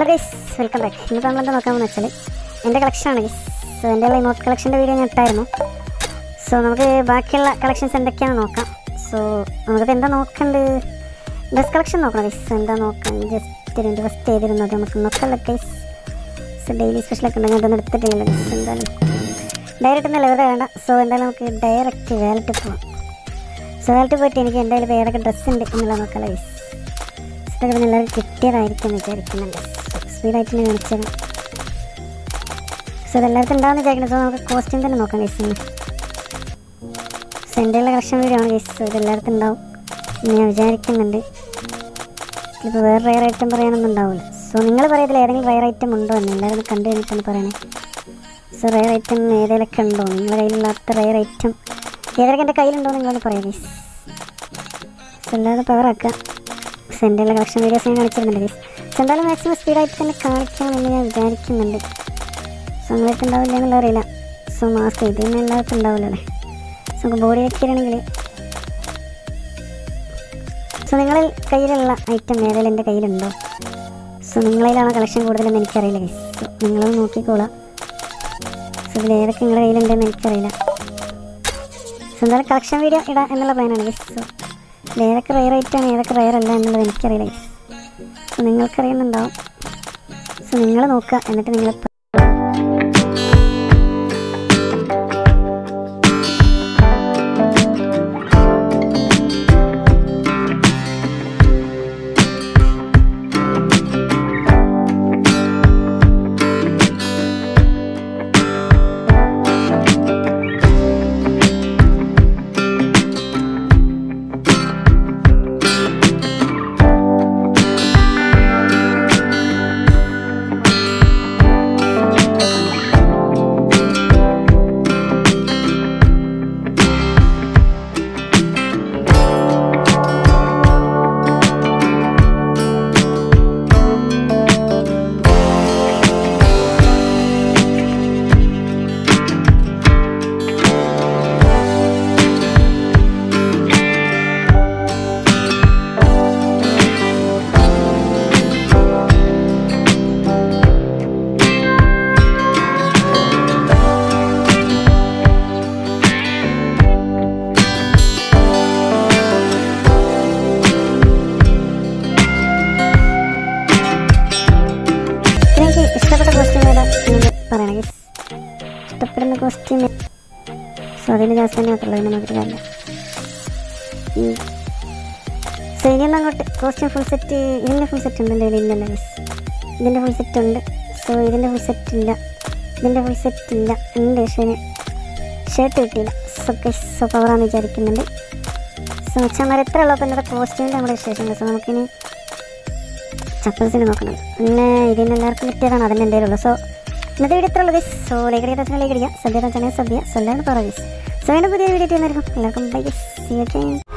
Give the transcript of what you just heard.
hello guys welcome back ഇന്നിപ്പോൾ നമ്മളെന്താ നോക്കാമെന്ന് വെച്ചാൽ എൻ്റെ കളക്ഷനാണ് ഗൈസ് സോ എൻ്റെ ഇമോട്ട് കളക്ഷൻ്റെ വീഡിയോ ഞാൻ ഇട്ടായിരുന്നു സോ നമുക്ക് ബാക്കിയുള്ള കളക്ഷൻസ് എന്തൊക്കെയാണെന്ന് നോക്കാം സോ നമുക്കിപ്പോൾ എന്താ നോക്കേണ്ടത് ഡ്രസ് കളക്ഷൻ നോക്കണം ഗൈസ് എന്താ നോക്കാൻ ജസ്റ്റ് രണ്ട് ഫസ്റ്റ് ചെയ്തിരുന്നത് നമുക്ക് നോക്കല്ല ഗൈസ് സോ ഡെയിലി സ്പെഷ്യലൊക്കെ ഉണ്ടെങ്കിൽ അതൊന്നും എടുത്തിട്ടില്ല ഗൈസ് എന്തായാലും ഡയറക്റ്റ് ഒന്നും വെറുതെ വേണ്ട സോ എന്തായാലും നമുക്ക് ഡയറക്റ്റ് വാലറ്റ് പോവാം സോ വാലറ്റ് പോയിട്ട് എനിക്ക് എൻ്റെ കയ്യിൽ ഏതൊക്കെ ഡ്രസ്സ് ഉണ്ട് എന്നുള്ള നോക്കാം ഗൈസ് ഇതൊക്കെ പിന്നെ എല്ലാവരും കിട്ടിയതായിരിക്കും എന്ന് വിചാരിക്കുന്നുണ്ട് സ്പീഡായിട്ട് തന്നെ കാണിച്ചത് സോ ഇതെല്ലാവർക്കും ഉണ്ടാകുന്ന വിചാരിക്കുന്നത് സോ നമുക്ക് കോസ്റ്റ്യൂം തന്നെ നോക്കാം ഗൈസ് ഇന്ന് സോ എൻ്റെ ഉള്ള കളക്ഷൻ വീഡിയോ ആണ് ഗൈസ് സോ ഇതെല്ലാവർക്കും ഉണ്ടാവും എന്ന് ഞാൻ വിചാരിക്കുന്നുണ്ട് ഇപ്പോൾ വേറെ റയർ ഐറ്റം പറയാനൊന്നും ഉണ്ടാവില്ല സോ നിങ്ങൾ പറയത്തില്ല ഏതെങ്കിലും റയർ ഐറ്റം ഉണ്ടോ എന്ന് എല്ലാവരും ഒന്ന് കണ്ടു കഴിഞ്ഞിട്ടാണ് പറയണേ സോ റയർ ഐറ്റം ഏതെങ്കിലുമൊക്കെ ഉണ്ടോ നിങ്ങളുടെ കയ്യിലില്ലാത്ത റയർ ഐറ്റം ഏതൊക്കെ എൻ്റെ കയ്യിലുണ്ടോ എന്ന് നിങ്ങളൊന്ന് പറയാം ഗൈസ് സോ എല്ലാവരും പവറാക്കുക സെൻറ്റുള്ള കളക്ഷൻ വീഡിയോസ് ഞാൻ കാണിച്ചിരുന്നുണ്ട് ഗൈസ് സോ എന്തായാലും മാക്സിമം സ്പീഡായിട്ട് തന്നെ കാണിക്കാമെന്ന് ഞാൻ വിചാരിക്കുന്നുണ്ട് സോ നിങ്ങളൊക്കെ ഉണ്ടാവില്ല എന്നുള്ള അറിയില്ല സോ മാസ്ക് ഇത് തന്നെ എല്ലാവർക്കും ഉണ്ടാവില്ല അല്ലേ സോ നമുക്ക് ബോഡി വെക്കുകയാണെങ്കിൽ സോ നിങ്ങളിൽ കയ്യിലുള്ള ഐറ്റം ഏതെങ്കിലും എൻ്റെ കയ്യിലുണ്ടോ സോ നിങ്ങളിലാണോ കളക്ഷൻ കൂടുതലെന്ന് എനിക്കറിയില്ല ഗൈസ് സോ നിങ്ങളത് നോക്കിക്കോളാം സോ ഇതിൽ ഏതൊക്കെ നിങ്ങളുടെ കയ്യിലുണ്ടെന്ന് എനിക്കറിയില്ല സോ എന്തായാലും കളക്ഷൻ വീഡിയോ ഇടാം എന്നുള്ള പ്ലാനാണ് ഗൈസ് സോ ഇതിൽ ഏതൊക്കെ റയർ ഐറ്റാണ് ഏതൊക്കെ റയർ അല്ല എന്നുള്ളത് എനിക്കറിയില്ല ഗൈസ് സോ നിങ്ങൾക്കറിയുന്നുണ്ടാവും സോ നിങ്ങൾ നോക്കുക എന്നിട്ട് നിങ്ങൾ എനിക്ക് ഇഷ്ടപ്പെട്ട കോസ്റ്റ്യൂം ഏതാ എന്ന് പറയണം ഗൈസ് ഇഷ്ടപ്പെടുന്ന കോസ്റ്റ്യൂം സോ അതിന് ജാസ് തന്നെ മാത്രമല്ല പിന്നെ നോക്കിയിട്ട് കാര്യമില്ല സോ ഇനിയൊന്നും അങ്ങോട്ട് കോസ്റ്റ്യൂം ഫുൾ സെറ്റ് ഇതിൻ്റെ ഫുൾ സെറ്റ് ഉണ്ട് എൻ്റെ കയ്യിൽ ഇല്ലല്ലോ ഗൈസ് ഇതിൻ്റെ ഫുൾ സെറ്റ് ഉണ്ട് സോ ഇതിൻ്റെ ഫുൾ സെറ്റ് ഇല്ല ഇതിൻ്റെ ഫുൾ സെറ്റ് ഇല്ല ഉണ്ട് പക്ഷേ ഷർട്ട് കിട്ടിയില്ല സോ ഗൈസ് സോ പവറാന്ന് വിചാരിക്കുന്നുണ്ട് സോ മച്ചന്മാർ എത്ര ഉള്ളപ്പോൾ എൻ്റെ കോസ്റ്റ്യൂമിൻ്റെ നമ്മുടെ വിശേഷമുണ്ട് സോ നമുക്കിനി ചപ്പൽസിന് നോക്കണം പിന്നെ ഇതിന് എല്ലാവർക്കും കിട്ടിയതാണ് അതിൻ്റെ എൻ്റെ ഉള്ളൂ സോ ഇന്നത്തെ വീഡിയോ എത്ര ഉള്ളത് സോ ലൈക്ക് അടിക്കാൻ ലൈക്ക് അടിക്കാം സദ്യ തന്നെ സദ്യ സോ എല്ലാവരും പറ സോ വീണ്ടും പുതിയ വീഡിയോ ചെയ്യുന്നതായിരിക്കും എല്ലാവർക്കും ബൈ സി യു